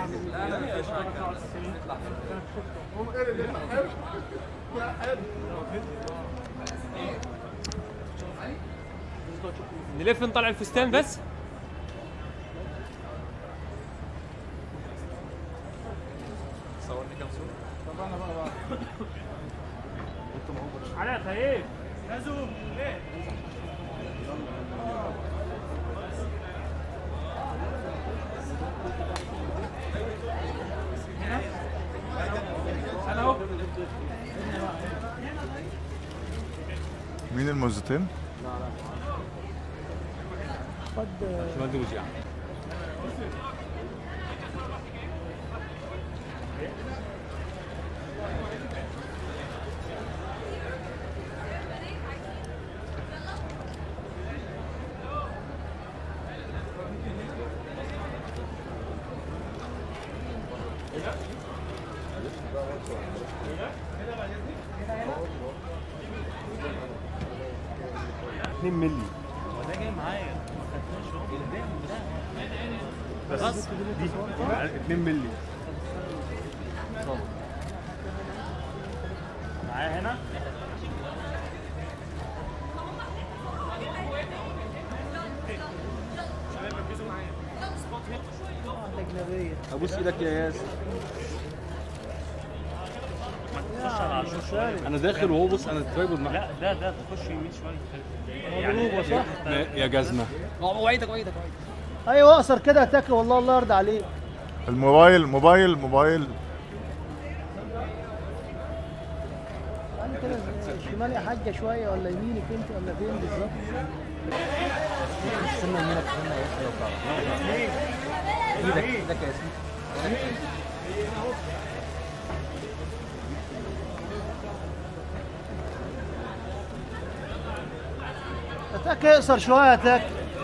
نلف نطلع الفستان بس صورني كم صورة على خير مين الموزتين؟ شمال دوج يعني ده جاي معايا ما خدناش اهو بس دي 2 مللي معايا هنا ابوس ايدك يا ياسر ما تخش على عاشور شويه انا داخل وهو بص انا ترايبود معاه لا ده ده تخش يمين شويه يعني صح يا جزمه وعيدك وعيدك ايوه اقصر كده هتاكل والله الله يرضى عليك الموبايل موبايل موبايل يعني كده شمال يا حاجه شويه ولا يمينك انت ولا فين بالظبط استنى يمينك استنى يا ياسر لو تعرف ايدك ايدك يا ياسر هتاك اقصر شويه هتاك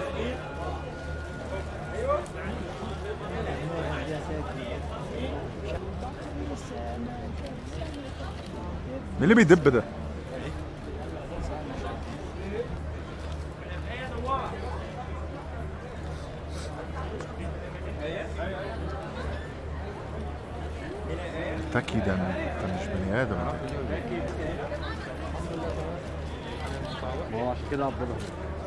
مين اللي بيدب ده؟ تاكي ده انت مش بني ادم ما هو عشان كده افضلها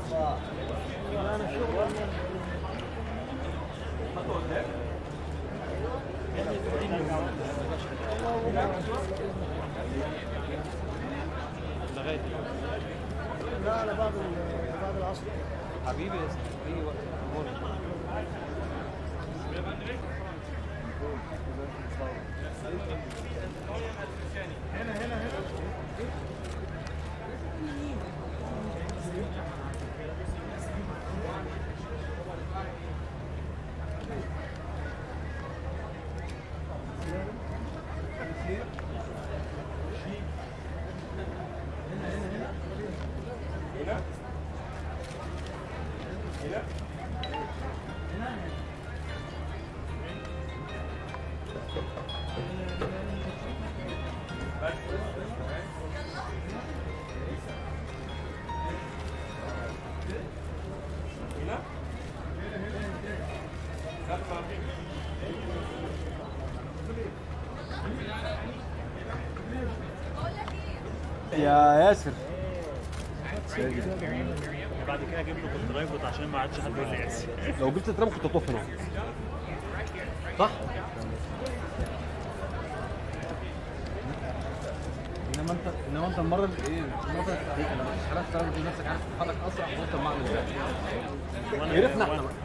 لا على بعض ال- بعض العصر حبيبي يا سيدي اي وقت أمورك. يا ياسر بعد كده اجيب له الدرايفر عشان ما عادش حد يقول لي ياسر لو جبت تراب كنت هتقف هنا صح انما انت انما انت المره اللي ايه المره اللي انا مش عارف تعرف تجيب نفسك عارف تتحرك اسرع وانت المعنى ازاي عرفنا احنا بقى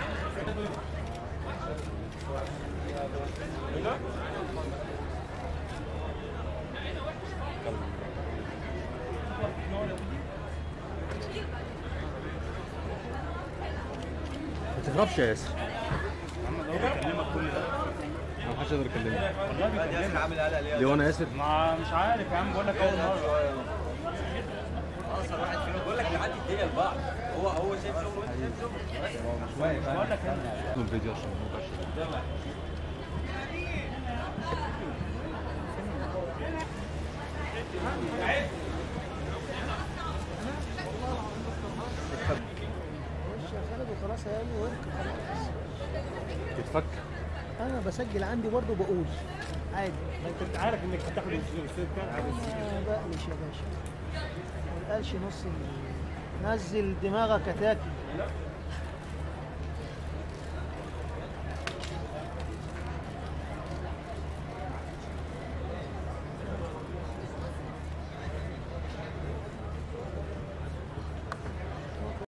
ما تهربش يا ياسر محمد هو بيكلمك كل ده ما حدش يقدر يكلمني والله بيكلمك ليه وانا ياسر ما مش عارف يا عم بقول لك اول مره بقول لك نعدي الدنيا لبعض هو هو شايف شغله وانت شايف شغله بقول لك انا من الفيديو عشان ما يبقاش ماشي يا خالد وخلاص هيعمل ورك خلاص تتفك انا بسجل عندي برضه بقول عادي انت عارف انك هتاخد الاستاذ بتاعك آه بقلش يا باشا ما قالش نص ال- نزل دماغك يا تاكل